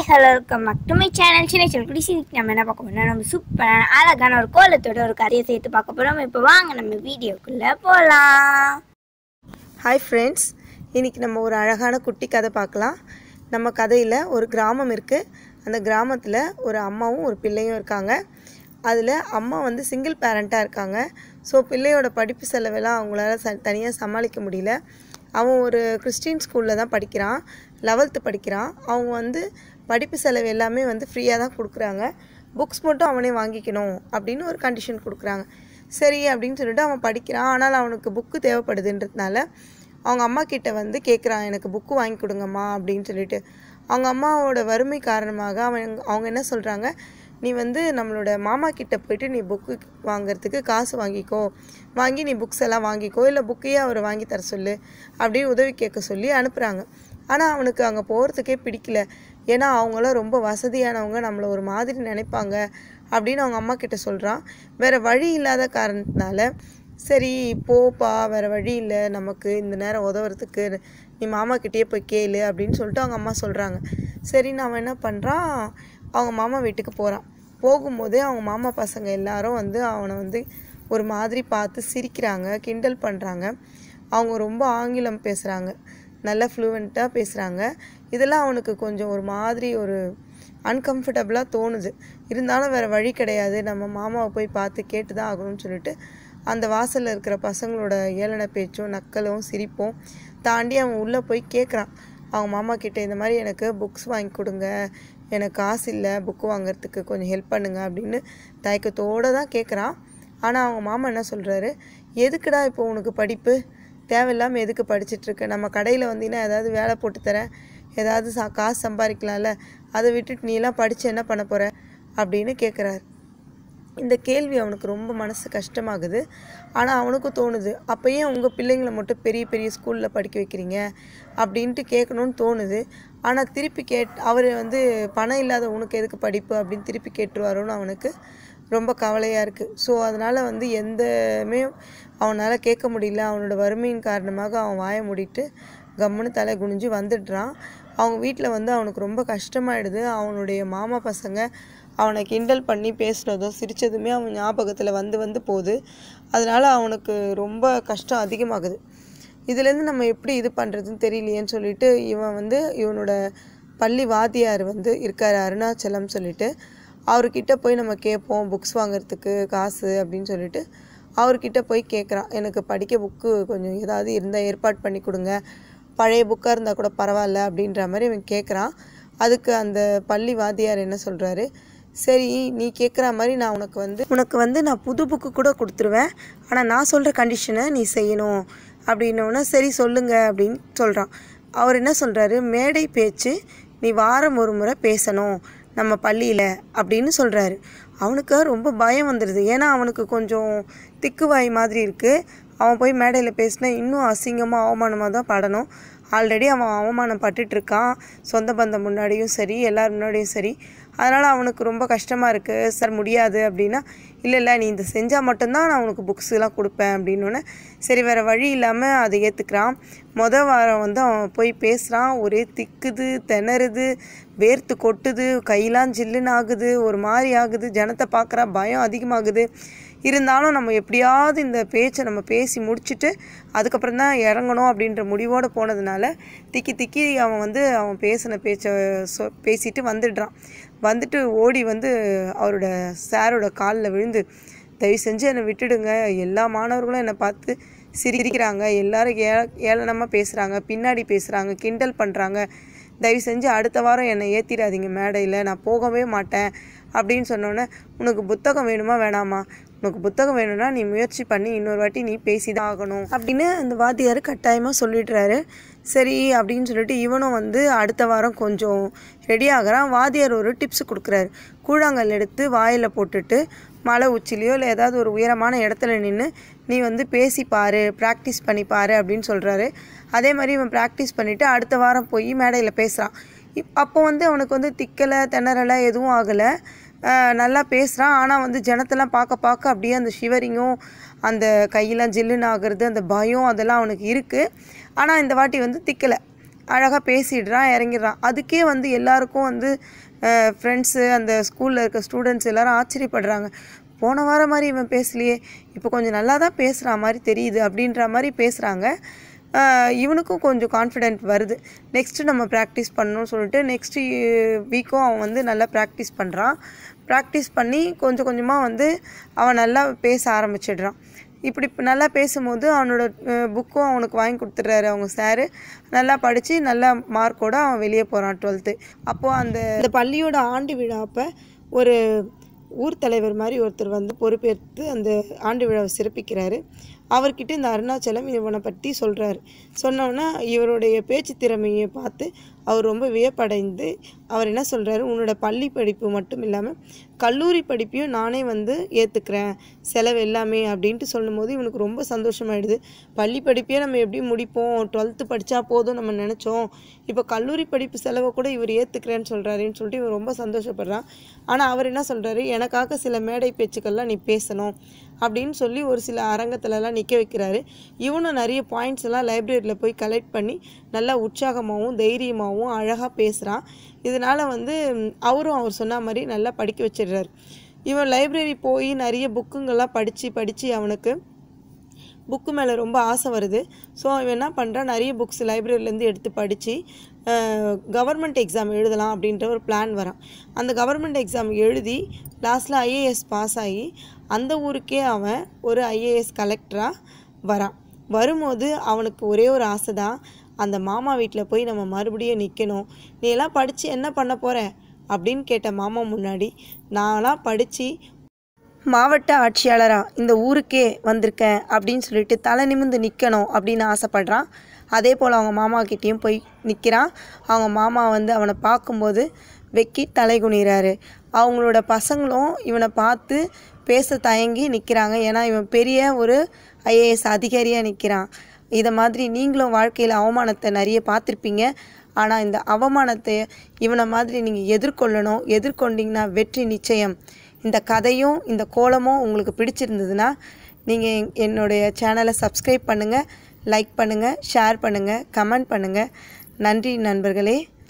hi hello welcome back to my channel சின்ன சின்ன குடிசி நம்ம என்ன பார்க்க போறோம்னா நம்ம சூப்பரான அழகான ஒரு கோலத்தோட ஒரு கதையை சேர்த்து பார்க்க போறோம் இப்போ வாங்க நம்ம வீடியோக்குள்ள போகலாம் ஹாய் ஃப்ரெண்ட்ஸ் இன்றைக்கி நம்ம ஒரு அழகான குட்டி கதை பார்க்கலாம் நம்ம கதையில் ஒரு கிராமம் இருக்குது அந்த கிராமத்தில் ஒரு அம்மாவும் ஒரு பிள்ளையும் இருக்காங்க அதில் அம்மா வந்து சிங்கிள் பேரண்ட்டாக இருக்காங்க ஸோ பிள்ளையோட படிப்பு செலவெல்லாம் அவங்களால ச தனியாக சமாளிக்க முடியல அவன் ஒரு கிறிஸ்டின் ஸ்கூலில் தான் படிக்கிறான் லெவல்த்து படிக்கிறான் அவங்க வந்து படிப்பு செலவு எல்லாமே வந்து ஃப்ரீயாக தான் கொடுக்குறாங்க புக்ஸ் மட்டும் அவனே வாங்கிக்கணும் அப்படின்னு ஒரு கண்டிஷன் கொடுக்குறாங்க சரி அப்படின்னு சொல்லிட்டு அவன் படிக்கிறான் ஆனால் அவனுக்கு புக்கு தேவைப்படுதுன்றதுனால அவங்க அம்மா கிட்ட வந்து கேட்குறான் எனக்கு புக்கு வாங்கி கொடுங்கம்மா அப்படின்னு சொல்லிட்டு அவங்க அம்மாவோட வறுமை காரணமாக அவன் அவங்க என்ன சொல்கிறாங்க நீ வந்து நம்மளோட மாமா கிட்ட போயிட்டு நீ புக்கு வாங்குறதுக்கு காசு வாங்கிக்கோ வாங்கி நீ புக்ஸ் எல்லாம் வாங்கிக்கோ இல்லை புக்கையே அவர் வாங்கி தர சொல்லு அப்படின்னு உதவி கேட்க சொல்லி அனுப்புகிறாங்க ஆனால் அவனுக்கு அங்கே போகிறதுக்கே பிடிக்கல ஏன்னா அவங்களாம் ரொம்ப வசதியானவங்க நம்மளை ஒரு மாதிரி நினைப்பாங்க அப்படின்னு அவங்க அம்மா கிட்ட சொல்கிறான் வேறு வழி இல்லாத காரணத்தினால சரி போப்பா வேறு வழி இல்லை நமக்கு இந்த நேரம் உதவுறதுக்கு நீ மாமா கிட்டேயே போய் கேளு அப்படின்னு சொல்லிட்டு அவங்க அம்மா சொல்கிறாங்க சரின்னு அவன் என்ன பண்ணுறான் அவங்க மாமா வீட்டுக்கு போகிறான் போகும்போதே அவங்க மாமா பசங்க எல்லாரும் வந்து அவனை வந்து ஒரு மாதிரி பார்த்து சிரிக்கிறாங்க கிண்டல் பண்ணுறாங்க அவங்க ரொம்ப ஆங்கிலம் பேசுகிறாங்க நல்ல ஃப்ளூவெண்ட்டாக பேசுகிறாங்க இதெல்லாம் அவனுக்கு கொஞ்சம் ஒரு மாதிரி ஒரு அன்கம்ஃபர்டபுளாக தோணுது இருந்தாலும் வேறு வழி கிடையாது நம்ம மாமாவை போய் பார்த்து கேட்டு தான் ஆகணும்னு சொல்லிட்டு அந்த வாசலில் இருக்கிற பசங்களோட ஏளன பேச்சும் நக்கலும் சிரிப்பும் தாண்டி அவன் உள்ளே போய் கேட்குறான் அவங்க மாமா கிட்ட இந்த மாதிரி எனக்கு புக்ஸ் வாங்கி கொடுங்க எனக்கு காசு இல்லை புக்கு வாங்குறதுக்கு கொஞ்சம் ஹெல்ப் பண்ணுங்க அப்படின்னு தயக்கத்தோடு தான் கேட்குறான் ஆனால் அவங்க மாமா என்ன சொல்கிறாரு எதுக்குடா இப்போ உனக்கு படிப்பு தேவையில்லாமல் எதுக்கு படிச்சிட்ருக்க நம்ம கடையில் வந்தீங்கன்னா ஏதாவது வேலை போட்டு தரேன் ஏதாவது சா காசு சம்பாதிக்கலாம்ல அதை விட்டுட்டு நீ எல்லாம் படித்து என்ன பண்ண போகிற அப்படின்னு கேட்குறாரு இந்த கேள்வி அவனுக்கு ரொம்ப மனசு கஷ்டமாகுது ஆனால் அவனுக்கும் தோணுது அப்போ ஏன் உங்கள் பிள்ளைங்களை மட்டும் பெரிய பெரிய ஸ்கூலில் படிக்க வைக்கிறீங்க அப்படின்ட்டு கேட்கணும்னு தோணுது ஆனால் திருப்பி கேட் அவர் வந்து பணம் இல்லாத உனக்கு எதுக்கு படிப்பு அப்படின்னு திருப்பி கேட்டுருவாரோன்னு அவனுக்கு ரொம்ப கவலையாக இருக்குது ஸோ அதனால் வந்து எந்தமே அவனால் கேட்க முடியல அவனோட வறுமையின் காரணமாக அவன் வாயை மூடிட்டு கம்முன்னு தலை குனிஞ்சு வந்துடுறான் அவங்க வீட்டில் வந்து அவனுக்கு ரொம்ப கஷ்டமாயிடுது அவனுடைய மாமா பசங்க அவனை கிண்டல் பண்ணி பேசுனதும் சிரித்ததுமே அவன் ஞாபகத்தில் வந்து வந்து போகுது அதனால் அவனுக்கு ரொம்ப கஷ்டம் அதிகமாகுது இதுலேருந்து நம்ம எப்படி இது பண்ணுறதுன்னு தெரியலையேன்னு சொல்லிட்டு இவன் வந்து இவனோட பள்ளி வாத்தியார் வந்து இருக்கார் அருணாச்சலம் சொல்லிட்டு அவர்கிட்ட போய் நம்ம கேட்போம் புக்ஸ் வாங்குறதுக்கு காசு அப்படின்னு சொல்லிட்டு அவர்கிட்ட போய் கேட்குறான் எனக்கு படிக்க புக்கு கொஞ்சம் ஏதாவது இருந்தால் ஏற்பாடு பண்ணி கொடுங்க பழைய புக்காக இருந்தால் கூட பரவாயில்ல அப்படின்ற மாதிரி இவன் கேட்குறான் அதுக்கு அந்த பள்ளி வாத்தியார் என்ன சொல்கிறாரு சரி நீ கேட்குற மாதிரி நான் உனக்கு வந்து உனக்கு வந்து நான் புது புக்கு கூட கொடுத்துருவேன் ஆனால் நான் சொல்கிற கண்டிஷனை நீ செய்யணும் அப்படின்னோடனே சரி சொல்லுங்க அப்படின்னு சொல்கிறான் அவர் என்ன சொல்கிறாரு மேடை பேச்சு நீ வாரம் ஒரு முறை பேசணும் நம்ம பள்ளியில் அப்படின்னு சொல்கிறாரு அவனுக்கு ரொம்ப பயம் வந்துடுது ஏன்னா அவனுக்கு கொஞ்சம் திக்குவாய் மாதிரி இருக்குது அவன் போய் மேடையில் பேசினா இன்னும் அசிங்கமாக அவமானமாக தான் படணும் ஆல்ரெடி அவன் அவமானம் பட்டுட்ருக்கான் சொந்த பந்தம் முன்னாடியும் சரி எல்லார் முன்னாடியும் சரி அதனால் அவனுக்கு ரொம்ப கஷ்டமாக இருக்குது சார் முடியாது அப்படின்னா இல்லை இல்லை நீ இந்த செஞ்சால் மட்டும்தான் நான் உனக்கு புக்ஸ்லாம் கொடுப்பேன் அப்படின்னோடனே சரி வேறு வழி இல்லாமல் அதை ஏற்றுக்கிறான் மொதல் வாரம் வந்து அவன் போய் பேசுகிறான் ஒரே திக்குது திணறுது வேர்த்து கொட்டுது கையெல்லாம் ஜில்லுன்னு ஆகுது ஒரு மாதிரி ஆகுது ஜனத்தை பார்க்குறா பயம் அதிகமாகுது இருந்தாலும் நம்ம எப்படியாவது இந்த பேச்சை நம்ம பேசி முடிச்சுட்டு அதுக்கப்புறம் தான் இறங்கணும் அப்படின்ற முடிவோடு போனதுனால திக்கி திக்கி அவன் வந்து அவன் பேசின பேச்சை சொ பேசிட்டு வந்துடுறான் வந்துட்டு ஓடி வந்து அவரோட சாரோட காலில் விழுந்து தயவு செஞ்சு என்னை விட்டுடுங்க எல்லா மாணவர்களும் என்னை பார்த்து சிரிக்கிறாங்க எல்லாரும் ஏ ஏளனமாக பேசுகிறாங்க பின்னாடி பேசுகிறாங்க கிண்டல் பண்ணுறாங்க தயவு செஞ்சு அடுத்த வாரம் என்னை ஏற்றிடாதீங்க மேடையில் நான் போகவே மாட்டேன் அப்படின்னு சொன்னோன்னே உனக்கு புத்தகம் வேணுமா வேணாமா உனக்கு புத்தகம் வேணும்னா நீ முயற்சி பண்ணி இன்னொரு வாட்டி நீ பேசி தான் ஆகணும் அப்படின்னு அந்த வாத்தியார் கட்டாயமாக சொல்லிடுறாரு சரி அப்படின்னு சொல்லிட்டு இவனும் வந்து அடுத்த வாரம் கொஞ்சம் ரெடி ஆகிறான் வாத்தியார் ஒரு டிப்ஸ் கொடுக்குறாரு கூழாங்கல் எடுத்து வாயில் போட்டுட்டு மலை உச்சிலையோ இல்லை ஏதாவது ஒரு உயரமான இடத்துல நின்று நீ வந்து பேசி பாரு ப்ராக்டிஸ் பண்ணி பாரு அப்படின்னு சொல்கிறாரு அதே மாதிரி இவன் ப்ராக்டிஸ் பண்ணிவிட்டு அடுத்த வாரம் போய் மேடையில் பேசுகிறான் இப் அப்போ வந்து அவனுக்கு வந்து திக்கலை திணறலை எதுவும் ஆகலை நல்லா பேசுகிறான் ஆனால் வந்து ஜனத்தெல்லாம் பார்க்க பார்க்க அப்படியே அந்த ஷிவரிங்கும் அந்த கையெல்லாம் ஜில்லுன்னு ஆகிறது அந்த பயம் அதெல்லாம் அவனுக்கு இருக்குது ஆனால் இந்த வாட்டி வந்து திக்கலை அழகாக பேசிடுறான் இறங்கிடுறான் அதுக்கே வந்து எல்லாருக்கும் வந்து ஃப்ரெண்ட்ஸு அந்த ஸ்கூலில் இருக்க ஸ்டூடெண்ட்ஸ் எல்லாரும் ஆச்சரியப்படுறாங்க போன வாரம் மாதிரி இவன் பேசலையே இப்போ கொஞ்சம் நல்லா தான் பேசுகிற மாதிரி தெரியுது அப்படின்ற மாதிரி பேசுகிறாங்க இவனுக்கும் கொஞ்சம் கான்ஃபிடென்ட் வருது நெக்ஸ்ட்டு நம்ம ப்ராக்டிஸ் பண்ணணும்னு சொல்லிட்டு நெக்ஸ்ட்டு வீக்கும் அவன் வந்து நல்லா ப்ராக்டிஸ் பண்ணுறான் ப்ராக்டிஸ் பண்ணி கொஞ்சம் கொஞ்சமாக வந்து அவன் நல்லா பேச ஆரம்பிச்சிடுறான் இப்படி இப்ப நல்லா பேசும்போது அவனோட புக்கும் அவனுக்கு வாங்கி கொடுத்துட்றாரு அவங்க சாரு நல்லா படித்து நல்ல மார்க்கோட அவன் வெளியே போகிறான் டுவெல்த்து அப்போது அந்த அந்த பள்ளியோட ஆண்டு விழா அப்போ ஒரு ஊர் தலைவர் மாதிரி ஒருத்தர் வந்து பொறுப்பேற்று அந்த ஆண்டு விழாவை சிறப்பிக்கிறாரு அவர்கிட்ட இந்த அருணாச்சலம் இவனை பற்றி சொல்கிறாரு சொன்னோன்னா இவருடைய பேச்சு திறமையை பார்த்து அவர் ரொம்ப வியப்படைந்து அவர் என்ன சொல்கிறாரு உன்னோட பள்ளி படிப்பு மட்டும் இல்லாமல் கல்லூரி படிப்பையும் நானே வந்து ஏற்றுக்கிறேன் செலவு எல்லாமே அப்படின்ட்டு சொல்லும்போது இவனுக்கு ரொம்ப சந்தோஷமாயிடுது பள்ளி படிப்பையே நம்ம எப்படி முடிப்போம் டுவெல்த்து படித்தா போதும் நம்ம நினச்சோம் இப்போ கல்லூரி படிப்பு செலவை கூட இவர் ஏற்றுக்கிறேன்னு சொல்கிறாருன்னு சொல்லிட்டு இவன் ரொம்ப சந்தோஷப்படுறான் ஆனால் அவர் என்ன சொல்கிறாரு எனக்காக சில மேடை பேச்சுக்கள்லாம் நீ பேசணும் அப்படின்னு சொல்லி ஒரு சில அரங்கத்துலலாம் நிற்க வைக்கிறாரு இவனும் நிறைய பாயிண்ட்ஸ் எல்லாம் லைப்ரரியில் போய் கலெக்ட் பண்ணி நல்லா உற்சாகமாகவும் தைரியமாகவும் அழகாக பேசுகிறான் இதனால் வந்து ம், அவரும் அவர் சொன்ன மாதிரி நல்லா படிக்க வச்சிடுறாரு இவன் லைப்ரரி போய் நிறைய புக்குங்கள்லாம் படித்து படித்து அவனுக்கு புக்கு மேலே ரொம்ப ஆசை வருது ஸோ அவன் என்ன பண்ணுறான் நிறைய புக்ஸ் லைப்ரரியிலேருந்து எடுத்து படித்து கவர்மெண்ட் எக்ஸாம் எழுதலாம் அப்படின்ற ஒரு பிளான் வரான் அந்த கவர்மெண்ட் எக்ஸாம் எழுதி லாஸ்ட்டில் ஐஏஎஸ் பாஸ் ஆகி அந்த ஊருக்கே அவன் ஒரு ஐஏஎஸ் கலெக்டராக வரான் வரும்போது அவனுக்கு ஒரே ஒரு ஆசை தான் அந்த மாமா வீட்டில் போய் நம்ம மறுபடியும் நிற்கணும் நீ எல்லாம் படித்து என்ன பண்ண போகிற அப்படின்னு கேட்ட மாமா முன்னாடி நான்லாம் படித்து மாவட்ட ஆட்சியாளராக இந்த ஊருக்கே வந்திருக்கேன் அப்படின்னு சொல்லிட்டு தலை நிமிந்து நிற்கணும் அப்படின்னு ஆசைப்படுறான் அதே போல் அவங்க மாமா கிட்டேயும் போய் நிற்கிறான் அவங்க மாமா வந்து அவனை பார்க்கும்போது வெக்கி தலை குனிறாரு அவங்களோட பசங்களும் இவனை பார்த்து பேச தயங்கி நிற்கிறாங்க ஏன்னா இவன் பெரிய ஒரு ஐஏஎஸ் அதிகாரியாக நிற்கிறான் இதை மாதிரி நீங்களும் வாழ்க்கையில் அவமானத்தை நிறைய பார்த்துருப்பீங்க ஆனால் இந்த அவமானத்தை இவனை மாதிரி நீங்கள் எதிர்கொள்ளணும் எதிர்கொண்டீங்கன்னா வெற்றி நிச்சயம் இந்த கதையும் இந்த கோலமும் உங்களுக்கு பிடிச்சிருந்ததுன்னா நீங்கள் என்னுடைய சேனலை சப்ஸ்கிரைப் பண்ணுங்கள் லைக் பண்ணுங்கள் ஷேர் பண்ணுங்கள் கமெண்ட் பண்ணுங்கள் நன்றி நண்பர்களே